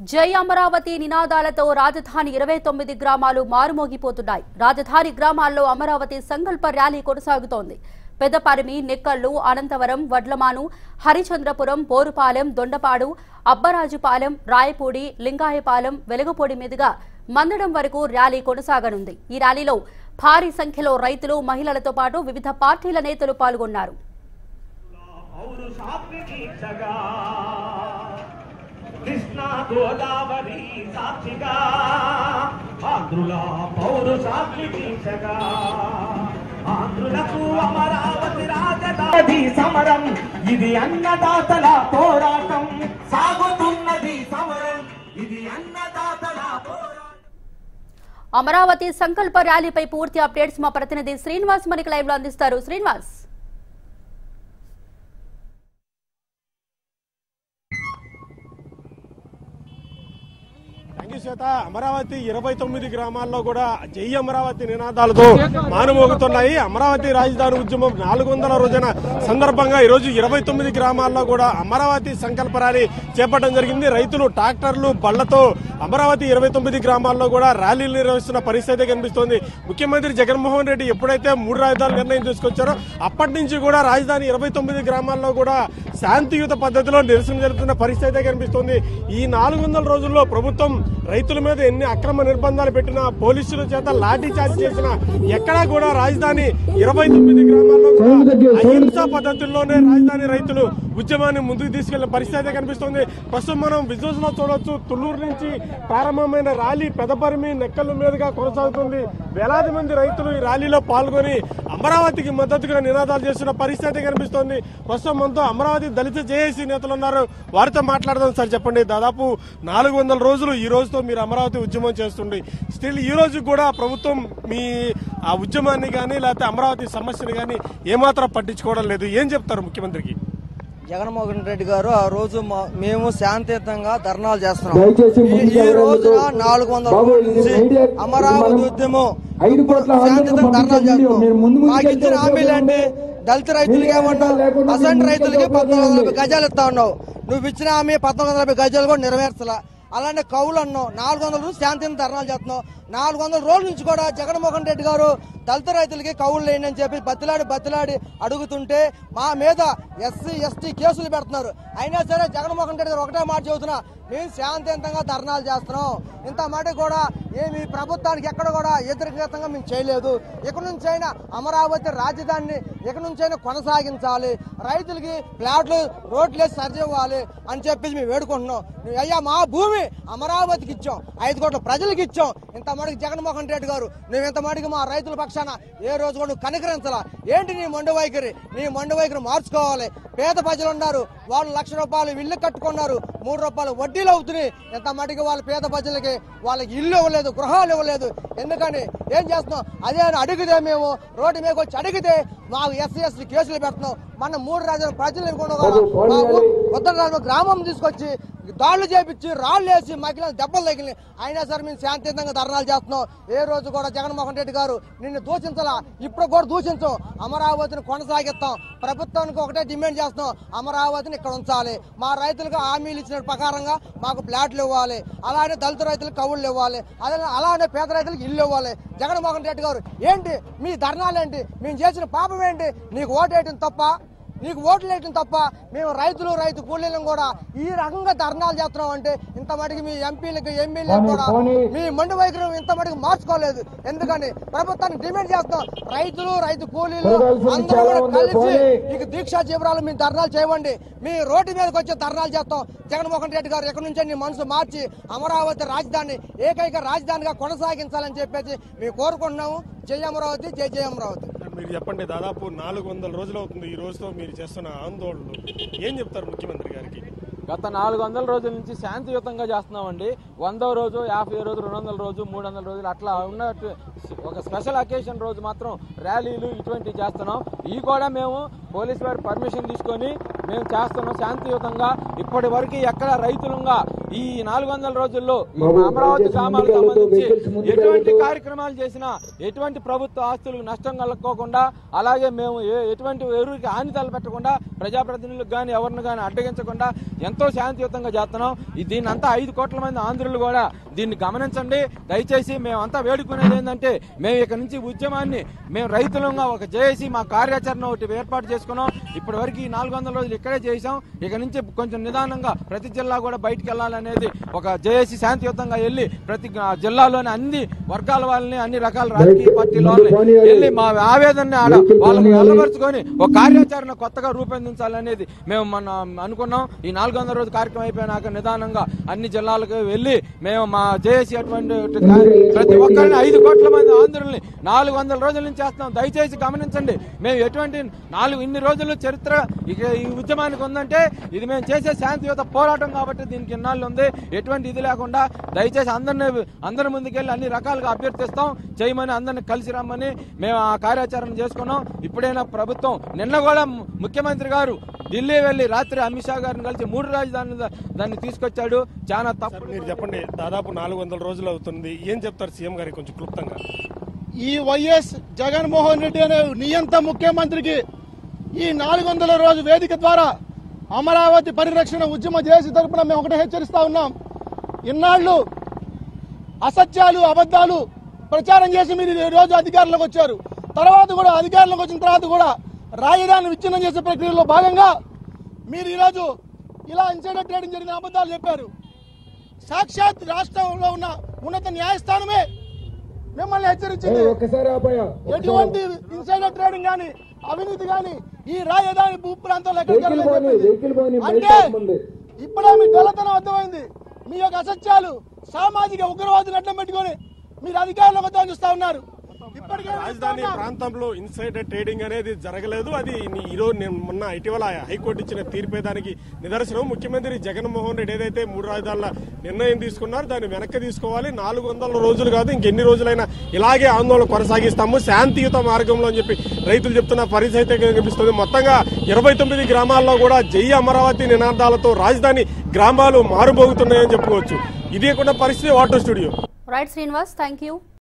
జై అమరావతి నినాదాలతో రాజధాని ఇరవై తొమ్మిది గ్రామాలు మారుమోగిపోతున్నాయి రాజధాని గ్రామాల్లో అమరావతి సంకల్ప ర్యాలీ కొనసాగుతోంది పెద్దపరిమి నెక్కళ్లు అనంతవరం వడ్లమాను హరిచంద్రపురం పోరుపాలెం దొండపాడు అబ్బరాజుపాలెం రాయపూడి లింగాయపాలెం వెలుగుపొడి మీదుగా మందడం వరకు ర్యాలీ కొనసాగనుంది ఈ ర్యాలీలో భారీ సంఖ్యలో రైతులు మహిళలతో పాటు వివిధ పార్టీల నేతలు పాల్గొన్నారు పౌరుషాగ్ని దీక్షగా కృష్ణా గోదావరి సాక్షిగా ఆంధ్రుల పౌరుషాగ్ని దీక్షగా ఆంధ్రులకు అమరావతి రాజధాని సమరం ఇది అన్నదాతల పోరాటం సాగుతున్నది సమరం ఇది అన్నదాతల పోరాటం అమరావతి సంకల్ప ర్యాలీపై పూర్తి అప్డేట్స్ మా ప్రతినిధి శ్రీనివాస్ మనకి లైవ్ లో అందిస్తారు శ్రీనివాస్ థ్యాంక్ యూ శ్వేత అమరావతి ఇరవై తొమ్మిది గ్రామాల్లో కూడా జై అమరావతి నినాదాలతో మానుమోగుతున్నాయి అమరావతి రాజధాని ఉద్యమం నాలుగు వందల రోజున సందర్భంగా ఈ రోజు ఇరవై తొమ్మిది గ్రామాల్లో కూడా అమరావతి సంకల్ప ర్యాలీ చేపట్టడం జరిగింది రైతులు ట్రాక్టర్లు బళ్లతో అమరావతి ఇరవై తొమ్మిది గ్రామాల్లో కూడా ర్యాలీలు నిర్వహిస్తున్న పరిస్థితి కనిపిస్తోంది ముఖ్యమంత్రి జగన్మోహన్ రెడ్డి ఎప్పుడైతే మూడు రాజధానులు నిర్ణయం తీసుకొచ్చారో అప్పటి నుంచి కూడా రాజధాని ఇరవై తొమ్మిది గ్రామాల్లో కూడా శాంతియుత పద్ధతిలో నిరసన జరుపుతున్న పరిస్థితి కనిపిస్తోంది ఈ నాలుగు వందల రోజుల్లో ప్రభుత్వం రైతుల మీద ఎన్ని అక్రమ నిర్బంధాలు పెట్టినా పోలీసుల చేత లాఠీ చార్జ్ చేసినా ఎక్కడా కూడా రాజధాని ఇరవై తొమ్మిది గ్రామాల్లో కూడా అహింసా పద్ధతుల్లోనే రాజధాని రైతులు ఉద్యమాన్ని ముందుకు తీసుకెళ్లిన పరిస్థితి కనిపిస్తుంది ప్రస్తుతం మనం విజువల్స్ లో చూడొచ్చు తుళ్ళూరు నుంచి ప్రారంభమైన ర్యాలీ పెదపరిమి నెక్కల మీదుగా కొనసాగుతుంది వేలాది మంది రైతులు ఈ ర్యాలీలో పాల్గొని అమరావతికి మద్దతుగా నినాదాలు చేస్తున్న పరిస్థితి కనిపిస్తోంది ప్రస్తుతం మనతో అమరావతి దళిత జేఏసీ నేతలు ఉన్నారు వారితో మాట్లాడదాం సార్ చెప్పండి దాదాపు నాలుగు వందల రోజులు ఈ రోజుతో మీరు అమరావతి ఉద్యమం చేస్తుండే స్టిల్ ఈ రోజు కూడా ప్రభుత్వం మీ ఆ ఉద్యమాన్ని కానీ లేకపోతే అమరావతి సమస్యని కానీ ఏమాత్రం పట్టించుకోవడం లేదు ఏం చెప్తారు ముఖ్యమంత్రికి జగన్మోహన్ రెడ్డి గారు ఆ రోజు మా- మేము శాంతియుతంగా ధర్నాలు చేస్తున్నాం దయచేసి ఈ- ముందుకు ఈ వెళ్ళండి. రోజున నాలుగు వందల బాబు, రోజుల ఇది నుంచి మీడియా- అమరావతి మనం ఉద్యమం ఐదు కోట్ల శాంతియుతంగా ఆంధ్రులకు ధర్నాలు పంపించే వీడియో మీరు ముందు చేస్తున్నాం ముందుకు మాకు ఇచ్చిన వెళ్తే హామీలు ఏంటి దళిత రైతులకి మీడియా ఏమన్నావు లేకుండా మీరు అసంటి ముందుకు రైతులకి వెళ్తే పద్నాలుగు వందల ఉపయోగం యాభై గజాలు ఇస్తా ఉన్నావు నువ్వు ఇచ్చిన హామీ పద్నాలుగు వందల యాభై గజాలు కూడా నెరవేర్చలా అలానే కౌలు అన్నావు నాలుగు వందల రోజులు శాంతిని ధర్నాలు చేస్తున్నావు నాలుగు వందల రోజుల నుంచి కూడా జగన్మోహన్ రెడ్డి గారు దళిత రైతులకి కౌలు లేని అని చెప్పి బతిలాడి బతిలాడి అడుగుతుంటే మా మీద ఎస్సీ ఎస్టీ కేసులు పెడుతున్నారు అయినా సరే జగన్మోహన్ రెడ్డి గారు ఒకటే మాట చెబుతున్నా మేము శాంతియుతంగా ధర్నాలు చేస్తున్నాం ఇంత మాట కూడా ఏమి ప్రభుత్వానికి ఎక్కడ కూడా వ్యతిరేకంగా మేము చేయలేదు ఇక నుంచి అయినా అమరావతి రాజధానిని ఇక నుంచి అయినా కొనసాగించాలి రైతులకి ప్లాట్లు రోడ్లు వేసి సరిచేయాలి అని చెప్పేసి మేము వేడుకుంటున్నాం నువ్వు అయ్యా మా భూమి అమరావతికి ఇచ్చాం ఐదు కోట్ల ప్రజలకు ఇచ్చాం ఇంత మటుకు జగన్మోహన్ రెడ్డి గారు నువ్వు ఇంత మటుకు మా రైతుల పక్షాన ఏ రోజు కూడా నువ్వు కనికరించాలా ఏంటి నీ మొండి వైఖరి నీ మొండి వైఖరి మార్చుకోవాలి పేద ప్రజలు ఉన్నారు వాళ్ళు లక్ష రూపాయలు ఇల్లు కట్టుకున్నారు మూడు రూపాయలు వడ్డీలు అవుతున్నాయి ఇంత మటుకు వాళ్ళ పేద ప్రజలకి వాళ్ళకి ఇల్లు ఇవ్వలేదు గృహాలు ఇవ్వలేదు ఎందుకని ఏం చేస్తున్నాం అదే అని అడిగితే మేము రోడ్డు మీద వచ్చి అడిగితే మాకు ఎస్సీ ఎస్టీ కేసులు పెడుతున్నాం మన మూడు రాజ్యాల ప్రజలు ఉత్తర గ్రామం తీసుకొచ్చి దాడులు చేపించి రాళ్ళు వేసి మహిళలు దెబ్బలు తగిలి అయినా సరే మేము శాంతియుతంగా ధర్నాలు చేస్తున్నాం ఏ రోజు కూడా జగన్మోహన్ రెడ్డి గారు నిన్ను దూషించాలా ఇప్పుడు కూడా దూషించం అమరావతిని కొనసాగిస్తాం ప్రభుత్వానికి ఒకటే డిమాండ్ చేస్తున్నాం అమరావతిని ఇక్కడ ఉంచాలి మా రైతులకు హామీలు ఇచ్చిన ప్రకారంగా మాకు ప్లాట్లు ఇవ్వాలి అలానే దళిత రైతులకు కవుళ్ళు ఇవ్వాలి అదే అలానే పేద రైతులకు ఇల్లు ఇవ్వాలి జగన్మోహన్ రెడ్డి గారు ఏంటి మీ ధర్నాలు ఏంటి మేము చేసిన పాపం ఏంటి నీకు ఓటేయటం తప్ప నీకు ఓట్లు వేయటం తప్ప మేము రైతులు రైతు కూలీలను కూడా ఈ రకంగా ధర్నాలు చేస్తున్నాం అంటే ఇంత మటుకు మీ ఎంపీలకు ఎమ్మెల్యేలు కూడా మీ మండు వైఖరి ఇంత మటుకు మార్చుకోలేదు ఎందుకని ప్రభుత్వాన్ని డిమాండ్ చేస్తున్నాం రైతులు రైతు కూలీలు చూడాల్సింది అందరూ చాలా కూడా ఉంది. కలిసి పోనీ. మీకు దీక్షా శిబిరాలు మేము ధర్నాలు చేయండి మీ రోడ్డు మీదకి వచ్చి ధర్నాలు చేస్తాం జగన్మోహన్ రెడ్డి గారు ఎక్కడి నుంచే నీ మనసు మార్చి అమరావతి రాజధాని ఏకైక రాజధానిగా కొనసాగించాలని చెప్పేసి మేము కోరుకుంటున్నాము జై అమరావతి జై జై అమరావతి మీరు చెప్పండి దాదాపు నాలుగు వందల రోజులు అవుతుంది ఈ రోజుతో మీరు చేస్తున్న ఆందోళనలు ఏం చెప్తారు ముఖ్యమంత్రి గారికి గత నాలుగు వందల రోజుల నుంచి శాంతియుతంగా చేస్తున్నామండి వందో రోజు యాభై రోజు రెండు వందల రోజు మూడు వందల రోజులు అట్లా ఉన్నట్టు ఒక స్పెషల్ అకేషన్ రోజు మాత్రం ర్యాలీలు ఇటువంటివి చేస్తున్నాం ఇవి కూడా మేము పోలీస్ వారి పర్మిషన్ తీసుకొని మేము చేస్తున్నాం శాంతియుతంగా ఇప్పటి వరకు ఎక్కడ రైతులంగా ఈ నాలుగు వందల రోజుల్లో ఈ అమరావతి గ్రామాలకు సంబంధించి ఎటువంటి కార్యక్రమాలు చేసినా ఎటువంటి ప్రభుత్వ ఆస్తులకు నష్టం కలగకోకుండా అలాగే మేము ఏ- ఎటువంటి ఎవరికి హాని తలపెట్టకుండా ప్రజాప్రతినిధులకు కానీ ఎవరిని కానీ అడ్డగించకుండా ఎంతో శాంతియుతంగా చేస్తున్నాం ఈ దీన్ని అంతా ఐదు కోట్ల మంది ఆంధ్రులు కూడా దీన్ని గమనించండి దయచేసి మేమంతా వేడుకునేది ఏంటంటే మేము ఇక నుంచి ఉద్యమాన్ని మేము రైతులంగా ఒక జేఏసీ మా కార్యాచరణ ఒకటి ఏర్పాటు చేసుకున్నాం ఇప్పటి వరకు ఈ నాలుగు వందల రోజులు ఇక్కడే చేసాం ఇక నుంచి కొంచెం నిదానంగా ప్రతి జిల్లా కూడా బయటికి వెళ్ళాలనేది ఒక జేఏసీ శాంతియుతంగా వెళ్ళి ప్రతి గా- జిల్లాలోని అన్ని వర్గాల వాళ్ళని అన్ని రకాల రాజకీయ పార్టీల వాళ్ళని వెళ్ళి మా ఆవేదనని ఆడ వాళ్ళని వెళ్ళబరుచుకొని ఒక కార్యాచరణ కొత్తగా రూపొందించాలనేది మేము మన అనుకున్నాం ఈ నాలుగు వందల రోజు కార్యక్రమం అయిపోయినాక నిదానంగా అన్ని జిల్లాలకు వెళ్ళి మేము మా జేఏసీ అటువంటి ప్రతి ఒక్కరిని ఐదు కోట్ల మంది ఆంధ్రుల్ని నాలుగు వందల రోజుల నుంచి చేస్తున్నాం దయచేసి గమనించండి మేము ఎటువంటి నాలుగు ఇన్ని రోజులు చరిత్ర ఇక ఈ ఉద్యమానికి ఉందంటే ఇది మేము చేసే శాంతియుత పోరాటం కాబట్టి దీనికి ఇన్నాళ్ళు ఉంది ఎటువంటి ఇది లేకుండా దయచేసి అందరిని అందరి ముందుకెళ్ళి అన్ని రకాలుగా అభ్యర్థిస్తాం చేయమని అందరిని కలిసి రమ్మని మేము ఆ కార్యాచరణ చేసుకున్నాం ఇప్పుడైనా ప్రభుత్వం నిన్న కూడా ము- ముఖ్యమంత్రి గారు ఢిల్లీ వెళ్లి రాత్రి అమిత్ షా గారిని కలిసి మూడు రాజధానులు దా- దాన్ని తీసుకొచ్చాడు చాలా తప్పు మీరు చెప్పండి దాదాపు నాలుగు వందల రోజులు అవుతుంది ఏం చెప్తారు సీఎం గారికి కొంచెం క్లుప్తంగా ఈ వైఎస్ జగన్మోహన్ రెడ్డి అనే నియంత ముఖ్యమంత్రికి ఈ నాలుగు వందల రోజు వేదిక ద్వారా అమరావతి పరిరక్షణ ఉద్యమ చేసి తరపున మేము ఒకటే హెచ్చరిస్తా ఉన్నాం ఇన్నాళ్ళు అసత్యాలు అబద్ధాలు ప్రచారం చేసి మీరు ఈ రోజు అధికారంలోకి వచ్చారు తర్వాత కూడా అధికారంలోకి వచ్చిన తర్వాత కూడా రాజధాని విచ్ఛిన్నం చేసే ప్రక్రియలో భాగంగా మీరు ఈరోజు ఇలా ఇన్సైడర్ ట్రేడింగ్ జరిగిన అబద్ధాలు చెప్పారు సాక్షాత్ రాష్ట్రంలో ఉన్న ఉన్నత న్యాయస్థానమే మిమ్మల్ని హెచ్చరించింది ఎటువంటి ఇన్సైడర్ ట్రేడింగ్ గాని అవినీతి గాని ఈ రాజధాని భూ ప్రాంతంలో ఎక్కడ జరగలేదని చెప్పింది. అంటే ఇప్పుడే మీ దొలతనం అర్థమైంది మీ యొక్క అసత్యాలు సామాజిక ఉగ్రవాదులు అడ్డం పెట్టుకొని మీరు అధికారంలోకి వద్దామని చూస్తా ఉన్నారు ఇప్పటికే రాజధాని ప్రాంతంలో ఇన్సైడర్ ట్రేడింగ్ అనేది జరగలేదు అది ని- ఈ రోజు నేను మొన్న ఇటీవల హైకోర్టు ఇచ్చిన తీర్పే దానికి నిదర్శనం ముఖ్యమంత్రి జగన్మోహన్ రెడ్డి ఏదైతే మూడు రాజధానుల నిర్ణయం తీసుకున్నారో దాన్ని వెనక్కి తీసుకోవాలి నాలుగు వందల రోజులు కాదు ఇంకెన్ని రోజులైనా ఇలాగే ఆందోళన కొనసాగిస్తాము శాంతియుత మార్గంలో అని చెప్పి రైతులు చెప్తున్న పరిస్థితి అయితే కనిపిస్తుంది మొత్తంగా ఇరవై తొమ్మిది గ్రామాల్లో కూడా జై అమరావతి నినాదాలతో రాజధాని గ్రామాలు మారుమోగుతున్నాయని చెప్పుకోవచ్చు ఇదే కూడా పరిస్థితి water studio right Srinivas thank you